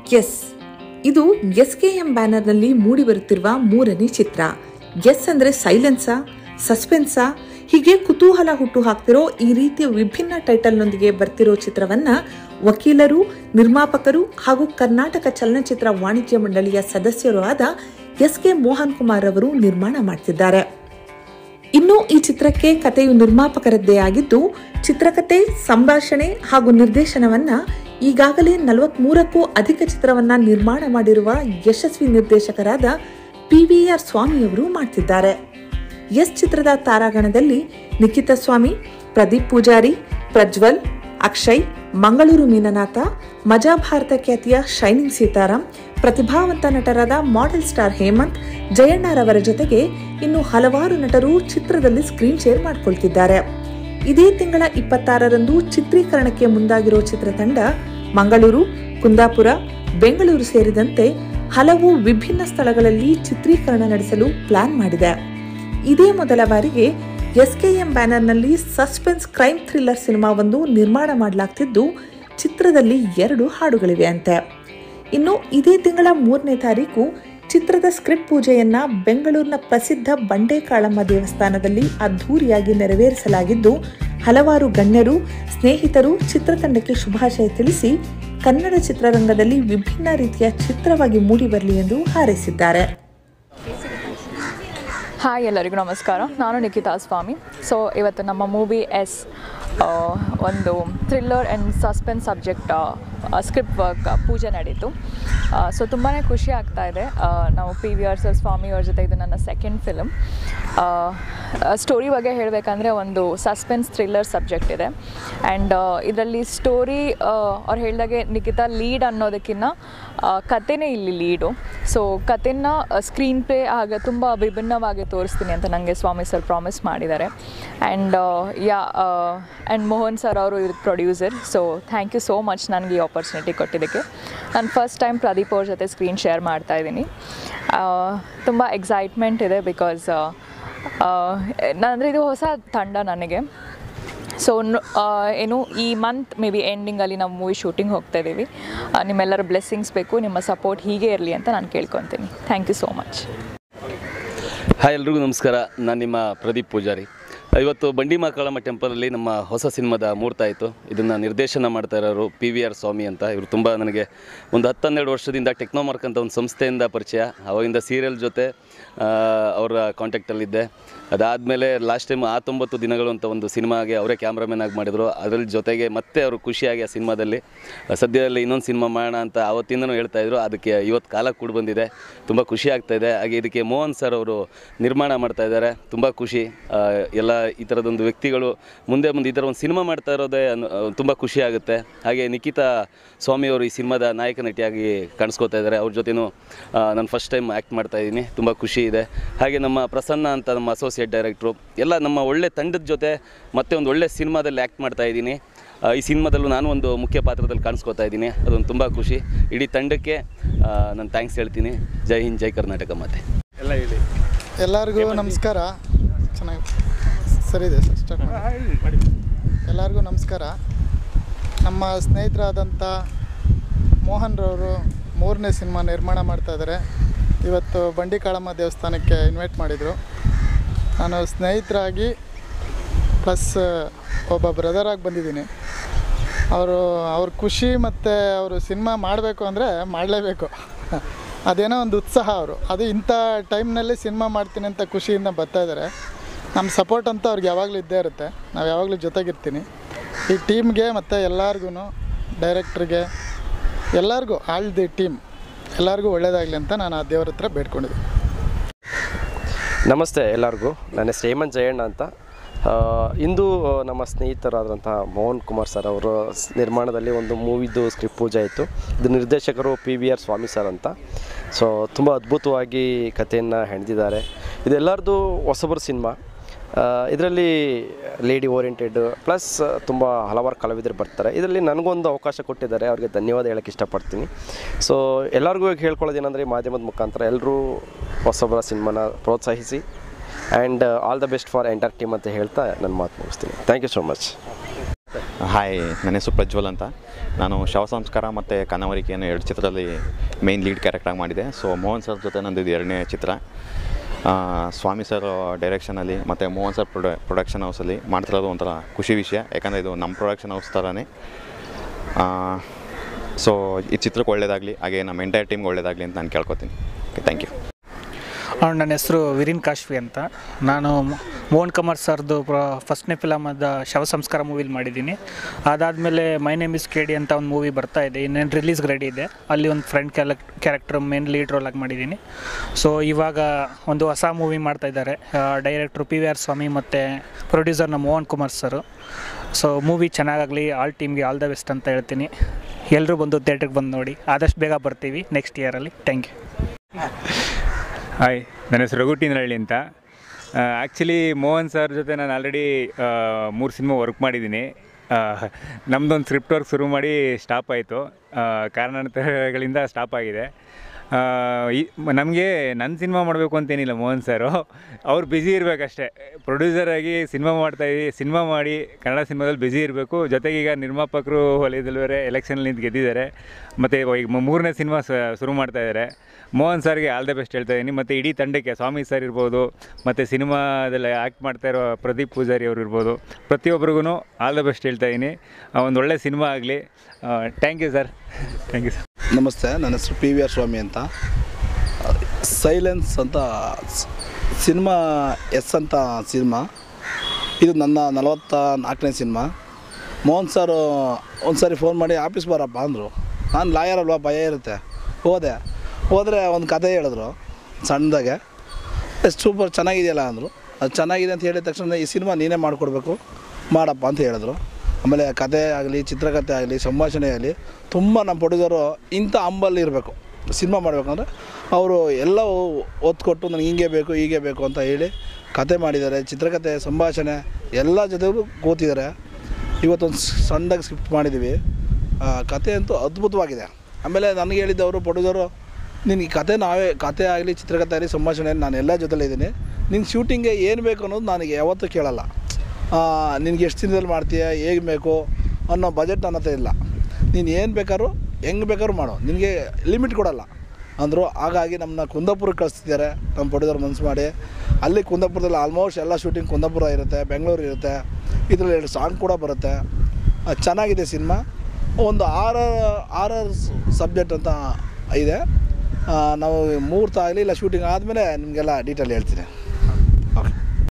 S ಇದು S K M ಬ್ಯಾನರ್ನಲ್ಲಿ ಮೂಡಿ ಬರುತ್ತಿರುವ ಮೂರನೇ ಚಿತ್ರ ಎಸ್ ಅಂದ್ರೆ ಸೈಲೆನ್ಸಾ ಸಸ್ಪೆನ್ಸಾ ಹೀಗೆ ಕುತೂಹಲ ಹುಟ್ಟು ಹಾಕ್ತಿರೋ ಈ ರೀತಿಯ ವಿಭಿನ್ನ ಟೈಟಲ್ನೊಂದಿಗೆ ಬರ್ತಿರೋ ಚಿತ್ರವನ್ನ ವಕೀಲರು ನಿರ್ಮಾಪಕರು ಹಾಗೂ ಕರ್ನಾಟಕ ಚಲನಚಿತ್ರ ವಾಣಿಜ್ಯ ಮಂಡಳಿಯ ಸದಸ್ಯರು ಆದ ಎಸ್ ಕೆ ಮೋಹನ್ ಕುಮಾರ್ ಅವರು ನಿರ್ಮಾಣ ಮಾಡ್ತಿದ್ದಾರೆ ಇನ್ನು ಈ ಚಿತ್ರಕ್ಕೆ ಕಥೆಯು ನಿರ್ಮಾಪಕರದ್ದೇ ಆಗಿದ್ದು ಚಿತ್ರಕಥೆ ಸಂಭಾಷಣೆ ಹಾಗೂ ನಿರ್ದೇಶನವನ್ನ ಈಗಾಗಲೇ ನಲವತ್ಮೂರಕ್ಕೂ ಅಧಿಕ ಚಿತ್ರವನ್ನ ನಿರ್ಮಾಣ ಮಾಡಿರುವ ಯಶಸ್ವಿ ನಿರ್ದೇಶಕರಾದ ಪಿ ವಿ ಆರ್ ಸ್ವಾಮಿಯವರು ಮಾಡ್ತಿದ್ದಾರೆ ಎಸ್ ಚಿತ್ರದ ತಾರಾಗಣದಲ್ಲಿ ನಿಖಿತಾ ಸ್ವಾಮಿ ಪ್ರದೀಪ್ ಪೂಜಾರಿ ಪ್ರಜ್ವಲ್ ಅಕ್ಷಯ್ ಮಂಗಳೂರು ಮೀನನಾಥ ಮಜಾ ಭಾರತ ಖ್ಯಾತಿಯ ಶೈನಿಂಗ್ ಸೀತಾರಾಮ್ ಪ್ರತಿಭಾವಂತ ನಟರಾದ ಮಾಡೆಲ್ ಸ್ಟಾರ್ ಹೇಮಂತ್ ಜಯಣ್ಣರವರ ಜೊತೆಗೆ ಇನ್ನು ಹಲವಾರು ನಟರು ಚಿತ್ರದಲ್ಲಿ ಸ್ಕ್ರೀನ್ ಶೇರ್ ಮಾಡಿಕೊಳ್ತಿದ್ದಾರೆ ಇದೇ ತಿಂಗಳ ಇಪ್ಪತ್ತಾರರಂದು ಚಿತ್ರೀಕರಣಕ್ಕೆ ಮುಂದಾಗಿರೋ ಚಿತ್ರತಂಡ ಮಂಗಳೂರು ಕುಂದಾಪುರ ಬೆಂಗಳೂರು ಸೇರಿದಂತೆ ಹಲವು ವಿಭಿನ್ನ ಸ್ಥಳಗಳಲ್ಲಿ ಚಿತ್ರೀಕರಣ ನಡೆಸಲು ಪ್ಲಾನ್ ಮಾಡಿದೆ ಇದೇ ಮೊದಲ ಬಾರಿಗೆ ಎಸ್ಕೆಎಂ ಬ್ಯಾನರ್ನಲ್ಲಿ ಸಸ್ಪೆನ್ಸ್ ಕ್ರೈಮ್ ಥ್ರಿಲ್ಲರ್ ಸಿನಿಮಾವೊಂದು ನಿರ್ಮಾಣ ಮಾಡಲಾಗ್ತಿದ್ದು ಚಿತ್ರದಲ್ಲಿ ಎರಡು ಹಾಡುಗಳಿವೆ ಅಂತೆ ಇನ್ನು ಇದೇ ತಿಂಗಳ ಮೂರನೇ ತಾರೀಕು ಚಿತ್ರದ ಸ್ಕ್ರಿಪ್ಟ್ ಪೂಜೆಯನ್ನ ಬೆಂಗಳೂರಿನ ಪ್ರಸಿದ್ಧ ಬಂಡೇಕಾಳಮ್ಮ ದೇವಸ್ಥಾನದಲ್ಲಿ ಅದ್ಧೂರಿಯಾಗಿ ನೆರವೇರಿಸಲಾಗಿದ್ದು ಹಲವಾರು ಗಣ್ಯರು ಸ್ನೇಹಿತರು ಚಿತ್ರತಂಡಕ್ಕೆ ಶುಭಾಶಯ ತಿಳಿಸಿ ಕನ್ನಡ ಚಿತ್ರರಂಗದಲ್ಲಿ ವಿಭಿನ್ನ ರೀತಿಯ ಚಿತ್ರವಾಗಿ ಮೂಡಿಬರಲಿ ಎಂದು ಹಾರೈಸಿದ್ದಾರೆ ಹಾಯ್ ಎಲ್ಲರಿಗೂ ನಮಸ್ಕಾರ ನಾನು ನಿಖಿತಾ ಸ್ವಾಮಿ ಸೊ ಇವತ್ತು ನಮ್ಮ ಮೂವಿ ಎಸ್ ಒಂದು thriller and suspense subject script work ಪೂಜೆ ನಡೀತು ಸೊ ತುಂಬಾ ಖುಷಿ ಆಗ್ತಾ ಇದೆ ಆ, ನಾವು P V R sir Swamy ಅವ್ರ ಜೊತೆ ಇದು ನನ್ನ ಸೆಕೆಂಡ್ ಫಿಲಮ್ ಸ್ಟೋರಿ ಬಗ್ಗೆ ಹೇಳಬೇಕಂದ್ರೆ ಒಂದು ಸಸ್ಪೆನ್ಸ್ ಥ್ರಿಲ್ಲರ್ ಸಬ್ಜೆಕ್ಟ್ ಇದೆ ಆ್ಯಂಡ್ ಇದರಲ್ಲಿ ಸ್ಟೋರಿ ಅವ್ರು ಹೇಳ್ದಾಗೆ ನಿಖಿತಾ ಲೀಡ್ ಅನ್ನೋದಕ್ಕಿಂತ ಆ, ಕಥೆನೇ ಇಲ್ಲಿ ಲೀಡು ಸೊ ಕಥೆನ ಸ್ಕ್ರೀನ್ ಪ್ಲೇ ಆಗ ತುಂಬ ವಿಭಿನ್ನವಾಗಿ ತೋರಿಸ್ತೀನಿ ಅಂತ ನನಗೆ ಸ್ವಾಮಿ ಸರ್ ಪ್ರಾಮಿಸ್ ಮಾಡಿದ್ದಾರೆ and yeah and Mohan sir ಅವರು ಇವ್ರ producer so thank you so much ನನಗೆ ಈ ಆಪರ್ಚುನಿಟಿ ಕೊಟ್ಟಿದ್ದಕ್ಕೆ ನಾನು ಫಸ್ಟ್ ಟೈಮ್ ಪ್ರದೀಪ್ ಅವ್ರ ಜೊತೆ ಸ್ಕ್ರೀನ್ ಶೇರ್ ಮಾಡ್ತಾ ಇದ್ದೀನಿ ತುಂಬ ಎಕ್ಸೈಟ್ಮೆಂಟ್ ಇದೆ ಬಿಕಾಸ್ ಅಂದರೆ ಇದು ಹೊಸ ತಂಡ ನನಗೆ ಸೊ ಏನು ಈ ಮಂತ್ ಮೇ ಬಿ ಎಂಡಿಂಗಲ್ಲಿ ನಾವು ಮೂವಿ ಶೂಟಿಂಗ್ ಹೋಗ್ತಾ ಇದ್ದೀವಿ ಆ, ನಿಮ್ಮೆಲ್ಲರ ಬ್ಲೆಸ್ಸಿಂಗ್ಸ್ ಬೇಕು ನಿಮ್ಮ ಸಪೋರ್ಟ್ ಹೀಗೆ ಇರಲಿ ಅಂತ ನಾನು ಕೇಳ್ಕೊತೀನಿ thank you so much hi ಎಲ್ರಿಗೂ ನಮಸ್ಕಾರ ನಾನು ನಿಮ್ಮ ಪ್ರದೀಪ್ ಪೂಜಾರಿ ಇವತ್ತು ಬಂಡಿ ಮಕ್ಕಳಮ್ಮ ಟೆಂಪಲಲ್ಲಿ ನಮ್ಮ ಹೊಸ ಸಿನಿಮಾದ ಮುಹೂರ್ತ ಆಯಿತು ಇದನ್ನು ನಿರ್ದೇಶನ ಮಾಡ್ತಾ ಇರೋರು ಪಿ ವಿ ಆರ್ ಸ್ವಾಮಿ ಅಂತ ಇವರು ತುಂಬ ನನಗೆ ಒಂದು ಹತ್ತನ್ನೆರಡು ವರ್ಷದಿಂದ ಟೆಕ್ನೋಮಾರ್ಕ್ ಅಂತ ಒಂದು ಸಂಸ್ಥೆಯಿಂದ ಪರಿಚಯ ಅವಾಗಿಂದ ಸೀರಿಯಲ್ ಜೊತೆ ಆ, ಅವರ ಕಾಂಟ್ಯಾಕ್ಟಲ್ಲಿದ್ದೆ ಅದಾದಮೇಲೆ ಲಾಸ್ಟ್ ಟೈಮ್ ಆ ತೊಂಬತ್ತು ದಿನಗಳು ಅಂತ ಒಂದು ಸಿನಿಮಾಗೆ ಅವರೇ ಕ್ಯಾಮ್ರಾಮನ್ ಆಗಿ ಮಾಡಿದರು ಅದ್ರ ಜೊತೆಗೆ ಮತ್ತೆ ಅವರು ಖುಷಿಯಾಗಿ ಆ ಸಿನಿಮಾದಲ್ಲಿ ಆ, ಸದ್ಯದಲ್ಲಿ ಇನ್ನೊಂದು ಸಿನಿಮಾ ಮಾಡೋಣ ಅಂತ ಆವತ್ತಿಂದನೂ ಹೇಳ್ತಾ ಇದ್ರು ಅದಕ್ಕೆ ಇವತ್ತು ಕಾಲ ಕೂಡ ಬಂದಿದೆ ತುಂಬ ಖುಷಿ ಆಗ್ತಾ ಇದೆ ಹಾಗೆ ಇದಕ್ಕೆ ಮೋಹನ್ ಸರ್ ಅವರು ನಿರ್ಮಾಣ ಮಾಡ್ತಾ ಇದ್ದಾರೆ ತುಂಬ ಖುಷಿ ಆ, ಎಲ್ಲ ಈ ಥರದೊಂದು ವ್ಯಕ್ತಿಗಳು ಮುಂದೆ ಮುಂದೆ ಈ ಥರ ಒಂದು ಸಿನಿಮಾ ಮಾಡ್ತಾ ಇರೋದೇ ತುಂಬ ಖುಷಿ ಆಗುತ್ತೆ ಹಾಗೆ ನಿಖಿತಾ ಸ್ವಾಮಿ ಅವರು ಈ ಸಿನಿಮಾದ ನಾಯಕ ನಟಿಯಾಗಿ ಕಾಣಿಸ್ಕೋತಾ ಇದ್ದಾರೆ ಅವ್ರ ಜೊತೆನೂ ನಾನು ಫಸ್ಟ್ ಟೈಮ್ ಆ್ಯಕ್ಟ್ ಮಾಡ್ತಾ ಇದ್ದೀನಿ ತುಂಬ ಖುಷಿ ಇದೆ ಹಾಗೆ ನಮ್ಮ ಪ್ರಸನ್ನ ಅಂತ ನಮ್ಮ ಅಸೋಸಿಯೇಟ್ ಡೈರೆಕ್ಟ್ರು ಎಲ್ಲ ನಮ್ಮ ಒಳ್ಳೆ ತಂಡದ ಜೊತೆ ಮತ್ತೆ ಒಂದು ಒಳ್ಳೆ ಸಿನಿಮಾದಲ್ಲಿ ಆ್ಯಕ್ಟ್ ಮಾಡ್ತಾ ಇದ್ದೀನಿ ಆ, ಈ ಸಿನಿಮಾದಲ್ಲೂ ನಾನು ಒಂದು ಮುಖ್ಯ ಪಾತ್ರದಲ್ಲಿ ಕಾಣಿಸ್ಕೋತಾ ಇದ್ದೀನಿ ಅದೊಂದು ತುಂಬ ಖುಷಿ ಇಡೀ ತಂಡಕ್ಕೆ ನಾನು ಥ್ಯಾಂಕ್ಸ್ ಹೇಳ್ತೀನಿ ಜೈ ಹಿಂದ್ ಜೈ ಕರ್ನಾಟಕ ಮತ್ತೆ ಎಲ್ಲರಿಗೂ ನಮಸ್ಕಾರ ಚೆನ್ನಾಗಿ ಸರಿ ಇದೆ ಸರ್ ಸ್ಟಾರ್ಟ್ ಮಾಡಿ ಎಲ್ಲರಿಗೂ ನಮಸ್ಕಾರ ನಮ್ಮ ಸ್ನೇಹಿತರಾದಂಥ ಮೋಹನ್ ರವರು ಮೂರನೇ ಸಿನಿಮಾ ನಿರ್ಮಾಣ ಮಾಡ್ತಾ ಇದ್ದಾರೆ ಇವತ್ತು ಬಂಡಿ ಕಾಳಮ್ಮ ದೇವಸ್ಥಾನಕ್ಕೆ ಇನ್ವೈಟ್ ಮಾಡಿದರು ನಾನು ಸ್ನೇಹಿತರಾಗಿ ಪ್ಲಸ್ ಒಬ್ಬ ಬ್ರದರಾಗಿ ಬಂದಿದ್ದೀನಿ ಅವರು ಅವ್ರ ಖುಷಿ ಮತ್ತು ಅವರು ಸಿನಿಮಾ ಮಾಡಬೇಕು ಅಂದರೆ ಮಾಡಲೇಬೇಕು ಅದೇನೋ ಒಂದು ಉತ್ಸಾಹ ಅವರು ಅದು ಇಂಥ ಟೈಮ್ನಲ್ಲಿ ಸಿನಿಮಾ ಮಾಡ್ತೀನಿ ಅಂತ ಖುಷಿಯಿಂದ ಬರ್ತಾ ಇದ್ದಾರೆ ನಮ್ಮ ಸಪೋರ್ಟ್ ಅಂತ ಅವ್ರಿಗೆ ಯಾವಾಗಲೂ ಇದ್ದೇ ಇರುತ್ತೆ ನಾವು ಯಾವಾಗಲೂ ಜೊತೆಗಿರ್ತೀನಿ ಈ ಟೀಮ್ಗೆ ಮತ್ತು ಎಲ್ಲರಿಗೂ ಡೈರೆಕ್ಟ್ರಿಗೆ ಎಲ್ಲರಿಗೂ ಆಲ್ ದಿ ಟೀಮ್ ಎಲ್ಲರಿಗೂ ಒಳ್ಳೇದಾಗಲಿ ಅಂತ ನಾನು ಆ ದೇವ್ರ ಹತ್ರ ಬೇಡ್ಕೊಂಡಿದ್ದೀನಿ ನಮಸ್ತೆ ಎಲ್ಲರಿಗೂ ನನ್ನ ಹೆಸರು ಹೇಮಂತ್ ಜಯಣ್ಣ ಅಂತ ಆ, ಇಂದು ನಮ್ಮ ಸ್ನೇಹಿತರಾದಂತಹ ಮೋಹನ್ ಕುಮಾರ್ ಸರ್ ಅವರು ಸ್- ನಿರ್ಮಾಣದಲ್ಲಿ ಒಂದು ಮೂವಿದು ಸ್ಕ್ರಿಪ್ಟ್ ಪೂಜೆ ಆಯಿತು ಇದು ನಿರ್ದೇಶಕರು P V R Swamy sir ಅಂತ ಸೊ ತುಂಬ ಅದ್ಭುತವಾಗಿ ಕಥೆಯನ್ನು ಹೆಣೆದಿದ್ದಾರೆ ಇದೆಲ್ಲರದು ಹೊಸಬರು ಸಿನಿಮಾ ಇದರಲ್ಲಿ ಲೇಡಿ ಓರಿಯೆಂಟೆಡ್ ಪ್ಲಸ್ ತುಂಬ ಹಲವಾರು ಕಲಾವಿದರು ಬರ್ತಾರೆ ಇದರಲ್ಲಿ ನನಗೊಂದು ಅವಕಾಶ ಕೊಟ್ಟಿದ್ದಾರೆ ಅವ್ರಿಗೆ ಧನ್ಯವಾದ ಹೇಳೋಕ್ಕೆ ಇಷ್ಟಪಡ್ತೀನಿ ಸೊ ಎಲ್ಲರಿಗೂ ಈಗ ಹೇಳ್ಕೊಳ್ಳೋದೇನೆಂದರೆ ಈ ಮಾಧ್ಯಮದ ಮುಖಾಂತರ ಎಲ್ಲರೂ ಹೊಸಬರ ಸಿನಿಮಾನ ಪ್ರೋತ್ಸಾಹಿಸಿ and all the best for entire team ಅಂತ ಹೇಳ್ತಾ ನನ್ನ ಮಾತು ಮುಗಿಸ್ತೀನಿ thank you so much hi ನನ್ನ ಹೆಸರು ಪ್ರಜ್ವಲ್ ಅಂತ ನಾನು ಶವ ಸಂಸ್ಕಾರ ಮತ್ತು ಕನವರಿಕೆಯನ್ನು ಎರಡು ಚಿತ್ರದಲ್ಲಿ ಮೇಯ್ನ್ ಲೀಡ್ ಕ್ಯಾರೆಕ್ಟರ್ ಮಾಡಿದೆ ಸೊ ಮೋಹನ್ ಸರ್ ಜೊತೆ ನಂದು ಇದು ಎರಡನೇ ಚಿತ್ರ ಆ, ಸ್ವಾಮಿ ಸರ್ ಡೈರೆಕ್ಷನಲ್ಲಿ ಮತ್ತು ಮೋಹನ್ ಸರ್ ಪ್ರೊಡ ಪ್ರೊಡಕ್ಷನ್ ಹೌಸಲ್ಲಿ ಮಾಡ್ತಿರೋದು ಒಂಥರ ಖುಷಿ ವಿಷಯ ಯಾಕಂದರೆ ಇದು ನಮ್ಮ ಪ್ರೊಡಕ್ಷನ್ ಹೌಸ್ ಥರನೇ ಸೊ ಈ ಚಿತ್ರಕ್ಕೆ ಒಳ್ಳೆಯದಾಗಲಿ ಹಾಗೆ ನಮ್ಮ ಎಂಟೈರ್ ಟೀಮ್ಗೆ ಒಳ್ಳೆಯದಾಗಲಿ ಅಂತ ನಾನು ಕೇಳ್ಕೊತೀನಿ ಥ್ಯಾಂಕ್ ಯು ಆ, ನನ್ನ ಹೆಸರು ವಿರಿನ್ ಕಾಶ್ವಿ ಅಂತ ನಾನು ಮೊ- ಮೋಹನ್ ಕುಮಾರ್ ಸರ್ದು ಪ್ರ ಫಸ್ಟ್ನೇ ಫಿಲಮ್ ಆದ ಶವ ಸಂಸ್ಕಾರ ಮೂವಿಲಿ ಮಾಡಿದ್ದೀನಿ ಅದಾದಮೇಲೆ ಮೈ ನೇಮ್ ಇಸ್ ಕೆಡಿ ಅಂತ ಒಂದು ಮೂವಿ ಬರ್ತಾ ಇದೆ ಇನ್ನೇನು ರಿಲೀಸ್ಗೆ ರೆಡಿ ಇದೆ ಅಲ್ಲಿ ಒಂದು ಫ್ರೆಂಡ್ ಕ್ಯಾಲಕ್ ಕ್ಯಾರೆಕ್ಟರ್ ಮೇನ್ ಲೀಡ್ ರೋಲ್ ಆಗಿ ಮಾಡಿದ್ದೀನಿ ಸೊ ಇವಾಗ ಒಂದು ಹೊಸ ಮೂವಿ ಮಾಡ್ತಾ ಇದ್ದಾರೆ director P V R Swamy ಮತ್ತು ಪ್ರೊಡ್ಯೂಸರ್ನ Mohan Kumar sir so movie ಚೆನ್ನಾಗಾಗಲಿ ಆಲ್ ಟೀಮ್ಗೆ ಆಲ್ ದ ಬೆಸ್ಟ್ ಅಂತ ಹೇಳ್ತೀನಿ ಎಲ್ಲರೂ ಬಂದು ಥಿಯೇಟ್ರಿಗೆ ಬಂದು ನೋಡಿ ಆದಷ್ಟು ಬೇಗ ಬರ್ತೀವಿ ನೆಕ್ಸ್ಟ್ ಇಯರಲ್ಲಿ ಥ್ಯಾಂಕ್ ಯು ಹಾಯ್ ನನ್ನ ಹೆಸರು ರಘುಟೀನಹಳ್ಳಿ ಅಂತ ಆ್ಯಕ್ಚುಲಿ ಮೋಹನ್ ಸರ್ ಜೊತೆ ನಾನು ಆಲ್ರೆಡಿ ಮೂರು ಸಿನಿಮಾ ವರ್ಕ್ ಮಾಡಿದ್ದೀನಿ ನಮ್ಮದೊಂದು ಸ್ಕ್ರಿಪ್ಟ್ ವರ್ಕ್ ಶುರು ಮಾಡಿ ಸ್ಟಾಪ್ ಆಯಿತು ಕಾರಣಾಂತರಗಳಿಂದ ಸ್ಟಾಪ್ ಆಗಿದೆ ನಮಗೆ ನನ್ನ ಸಿನಿಮಾ ಮಾಡಬೇಕು ಅಂತೇನಿಲ್ಲ ಮೋಹನ್ ಸರು ಅವ್ರು ಬ್ಯುಸಿ ಇರಬೇಕಷ್ಟೇ ಪ್ರೊಡ್ಯೂಸರಾಗಿ ಸಿನಿಮಾ ಮಾಡ್ತಾಯಿದ್ವಿ ಸಿನಿಮಾ ಮಾಡಿ ಕನ್ನಡ ಸಿನಿಮಾದಲ್ಲಿ ಬ್ಯುಸಿ ಇರಬೇಕು ಜೊತೆಗೆ ಈಗ ನಿರ್ಮಾಪಕರು ವಲಯದಲ್ಲಿ ಬೇರೆ ಎಲೆಕ್ಷನಲ್ಲಿ ನಿಂತು ಗೆದ್ದಿದ್ದಾರೆ ಮತ್ತು ಈಗ ಮ- ಮೂರನೇ ಸಿನಿಮಾ ಶುರು ಮಾಡ್ತಾ ಇದ್ದಾರೆ ಮೋಹನ್ ಸರ್ಗೆ ಆಲ್ ದ ಬೆಸ್ಟ್ ಹೇಳ್ತಾ ಇದ್ದೀನಿ ಮತ್ತು ಇಡೀ ತಂಡಕ್ಕೆ ಸ್ವಾಮಿ ಸರ್ ಇರ್ಬೋದು ಮತ್ತು ಸಿನಿಮಾದಲ್ಲಿ ಆ್ಯಕ್ಟ್ ಮಾಡ್ತಾ ಇರೋ ಪ್ರದೀಪ್ ಪೂಜಾರಿ ಅವರು ಇರ್ಬೋದು ಪ್ರತಿಯೊಬ್ಬರಿಗೂ ಆಲ್ ದ ಬೆಸ್ಟ್ ಹೇಳ್ತಾ ಇದ್ದೀನಿ ಒಂದು ಒಳ್ಳೆ ಸಿನಿಮಾ ಆಗಲಿ thank you sir thank you sir ನಮಸ್ತೆ ನನ್ನ ಹೆಸರು ಪಿ ವಿ ಆರ್ ಸ್ವಾಮಿ ಅಂತ ಸೈಲೆನ್ಸ್ ಅಂತ ಸ್- ಸಿನಿಮಾ ಎಸ್ ಅಂತ ಸಿನಿಮಾ ಇದು ನನ್ನ ನಲವತ್ತ ನಾಲ್ಕನೇ ಸಿನಿಮಾ ಮೋಹನ್ ಸರ್ ಒಂದು ಸಾರಿ ಫೋನ್ ಮಾಡಿ ಆಫೀಸ್ ಬರಪ್ಪ ಅಂದರು ನಾನು ಲಾಯರ್ ಅಲ್ವಾ ಭಯ ಇರುತ್ತೆ ಹೋದೆ ಹೋದರೆ ಒಂದು ಕತೆ ಹೇಳಿದ್ರು ಸಣ್ಣದಾಗೆ ಎಷ್ಟು ಸೂಪರ್ ಚೆನ್ನಾಗಿದೆಯಲ್ಲ ಅಂದರು ಅದು ಚೆನ್ನಾಗಿದೆ ಅಂತ ಹೇಳಿದ ತಕ್ಷಣ ಈ ಸಿನಿಮಾ ನೀನೇ ಮಾಡಿಕೊಡ್ಬೇಕು ಮಾಡಪ್ಪ ಅಂತ ಹೇಳಿದ್ರು ಆಮೇಲೆ ಕತೆ ಆಗಲಿ ಚಿತ್ರಕಥೆ ಆಗಲಿ ಸಂಭಾಷಣೆ ಆಗಲಿ ತುಂಬ ನಮ್ಮ ಪ್ರೊಡ್ಯೂಸರು ಇಂಥ ಅಂಬಲ್ಲಿ ಇರಬೇಕು ಸಿನಿಮಾ ಮಾಡಬೇಕಂದ್ರೆ ಅವರು ಎಲ್ಲ ಒತ್ತು ಕೊಟ್ಟು ನನಗೆ ಹಿಂಗೆ ಬೇಕು ಹೀಗೆ ಬೇಕು ಅಂತ ಹೇಳಿ ಕತೆ ಮಾಡಿದ್ದಾರೆ ಚಿತ್ರಕಥೆ ಸಂಭಾಷಣೆ ಎಲ್ಲ ಜೊತೆಗೂ ಕೂತಿದ್ದಾರೆ ಇವತ್ತೊಂದು ಸಣ್ಣದಾಗಿ ಸ್ಕ್ರಿಪ್ಟ್ ಮಾಡಿದ್ದೀವಿ ಆ, ಕತೆ ಅಂತೂ ಅದ್ಭುತವಾಗಿದೆ ಆಮೇಲೆ ನನಗೆ ಹೇಳಿದ್ದವರು ಪ್ರೊಡ್ಯೂಸರು ನಿನಗೆ ಕತೆ ನಾವೇ ಕತೆ ಆಗಲಿ ಚಿತ್ರಕಥೆ ಆಗಲಿ ಸಂಭಾಷಣೆ ನಾನು ಎಲ್ಲ ಜೊತೆಲೇ ಇದ್ದೀನಿ ನಿನ್ನ ಶೂಟಿಂಗ್ಗೆ ಏನು ಬೇಕು ಅನ್ನೋದು ನನಗೆ ಯಾವತ್ತೂ ಕೇಳಲ್ಲ ನಿನಗೆ ಎಷ್ಟು ದಿನದಲ್ಲಿ ಮಾಡ್ತೀಯ ಹೇಗೆ ಬೇಕು ಅನ್ನೋ ಬಜೆಟ್ ನನ್ನ ಹತ್ರ ಇಲ್ಲ ನೀನು ಏನು ಬೇಕಾದ್ರೂ ಹೆಂಗೆ ಬೇಕಾದ್ರೂ ಮಾಡು ನಿನಗೆ ಲಿಮಿಟ್ ಕೊಡಲ್ಲ ಅಂದರು ಹಾಗಾಗಿ ನಮ್ಮನ್ನ ಕುಂದಾಪುರಕ್ಕೆ ಕಳಿಸ್ತಿದ್ದಾರೆ ನಮ್ಮ ಪ್ರೊಡ್ಯೂಸರ್ ಮನಸ್ಸು ಮಾಡಿ ಅಲ್ಲಿ ಕುಂದಾಪುರದಲ್ಲಿ ಆಲ್ಮೋಸ್ಟ್ ಎಲ್ಲ ಶೂಟಿಂಗ್ ಕುಂದಾಪುರ ಇರುತ್ತೆ ಬೆಂಗಳೂರು ಇರುತ್ತೆ ಇದರಲ್ಲಿ ಎರಡು ಸಾಂಗ್ ಕೂಡ ಬರುತ್ತೆ ಆ, ಚೆನ್ನಾಗಿದೆ ಸಿನಿಮಾ ಒಂದು ಆರ್ ಆರ್ ಆರ್ ಸಬ್ಜೆಕ್ಟ್ ಅಂತ ಇದೆ ಆ, ನಾವು ಮುಹೂರ್ತ ಆಗಲಿ ಇಲ್ಲ ಶೂಟಿಂಗ್ ಆದಮೇಲೆ ನಿಮಗೆಲ್ಲ ಡೀಟೇಲ್ ಹೇಳ್ತೀನಿ